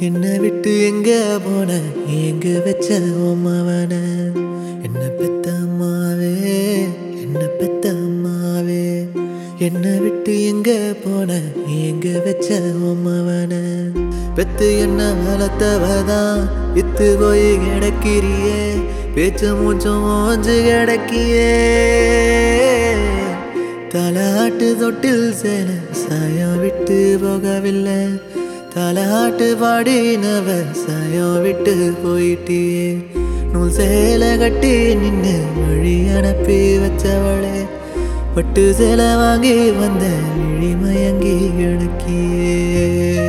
என்னை விட்டு எங்க போன எங்க வச்ச உமாவன என்ன பெத்த அம்மாவே என்ன பெத்த அம்மாவே என்னை விட்டு எங்க போன எங்க வச்ச உமாவன பெத்து என்ன வளர்த்தவதான் இத்து போய் கிடக்கிறியே பேச்சு மூச்சும் ஓஞ்சு கிடக்கியே தலாட்டு தொட்டில் சேல சாயம் விட்டு போகவில்லை தலாட்டு பாடினவ சாயம் விட்டு போயிட்டியே நூல் சேலை கட்டி நின்று வழி அனுப்பி வச்சவளே பட்டு சேலை வாங்கி வந்த விழி மயங்கி கிடக்கியே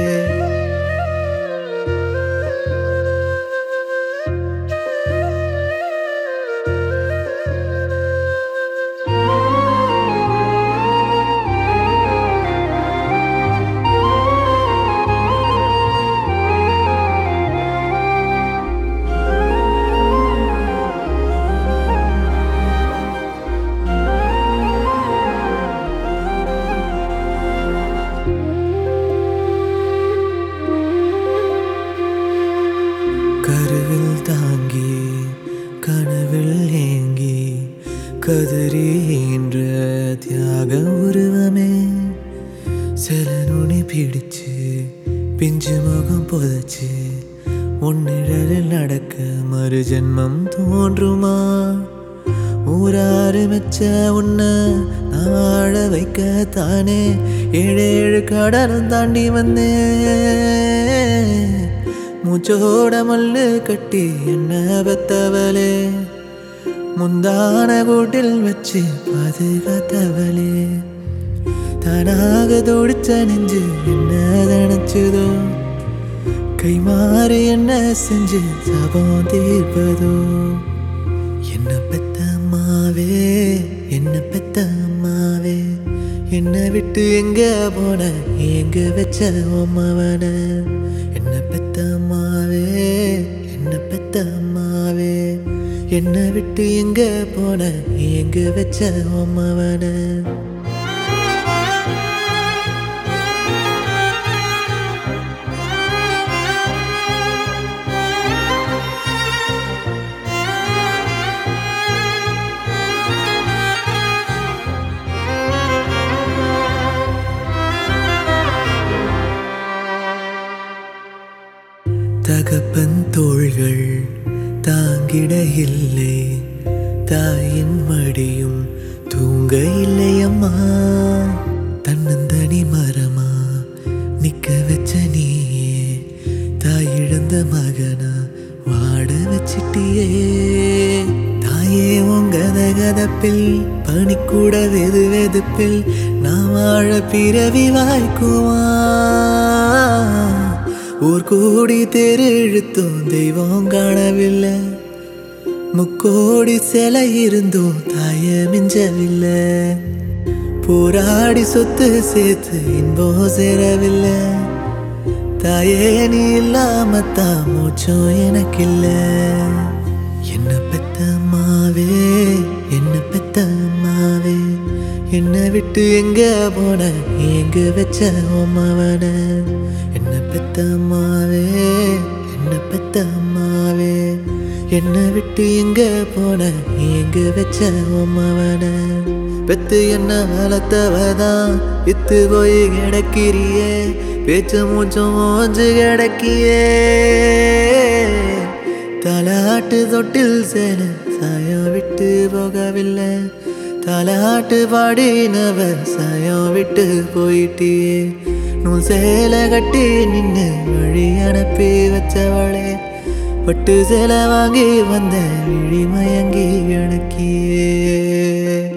கருவில் தாங்கி கனவில் ஏங்கி கதறி என்ற தியாக உருவமே சில நுனி பிடிச்சு பிஞ்சு முகம் புதைச்சு உன்னிழலில் நடக்க மறு ஜென்மம் தோன்றுமா ஊராறு மெச்ச உன்னை நான் வாழ வைக்க தானே ஏழு ஏழு கடலும் தாண்டி வந்தேன் மூச்சோட மல்லு கட்டி என்ன பெத்தவளே முந்தான கூட்டில் வச்சு பாதுகாத்தவளே தானாக துடிச்ச நெஞ்சு என்ன நினைச்சதோ கை மாறி என்ன செஞ்சு சபம் தீர்ப்பதோ என்ன பெத்த அம்மாவே என்ன பெத்த அம்மாவே என்னை விட்டு எங்க போன எங்க வச்ச அம்மாவன என்ன பெத்த அம்மாவே என்ன பெத்த அம்மாவே என்னை விட்டு எங்க போன எங்க வச்ச அம்மாவன தகப்பன் தோள்கள் தாங்கிட இல்லை தாயின் மடியும் தூங்க இல்லை அம்மா தன்னந்தனி மரமா நிக்க வச்ச நீயே தாய் இழந்த மகனா வாட வச்சிட்டியே தாயே உங்க கதப்பில் பனிக்கூட வெது வெதுப்பில் நான் வாழ பிறவி வாய்க்குவா ஊர் கூடி தெரு இழுத்தும் தெய்வம் காணவில்லை முக்கோடி சிலை இருந்தும் தாய மிஞ்சவில்லை போராடி சொத்து சேர்த்து இன்பம் சேரவில்லை தாயே நீ இல்லாம தான் மூச்சும் எனக்கில்ல என்ன பெத்த அம்மாவே என்ன பெத்த அம்மாவே என்னை விட்டு எங்க போன எங்க வச்ச அம்மாவன என்ன பெத்த அம்மாவே என்ன பெத்த அம்மாவே என்னை விட்டு எங்க போன எங்க வச்ச அம்மாவன பெத்து என்ன வளர்த்தவதான் இத்து போய் கிடக்கிறியே பேச்சு மூச்சும் ஓஞ்சு கிடக்கியே தலாட்டு தொட்டில் சேல சாயம் விட்டு போகவில்லை தலாட்டு பாடினவ சாயம் விட்டு போயிட்டியே நூல் சேலை கட்டி நின்று வழி அனுப்பி வச்சவளே பட்டு சேலை வாங்கி வந்த விழி மயங்கி கிடக்கியே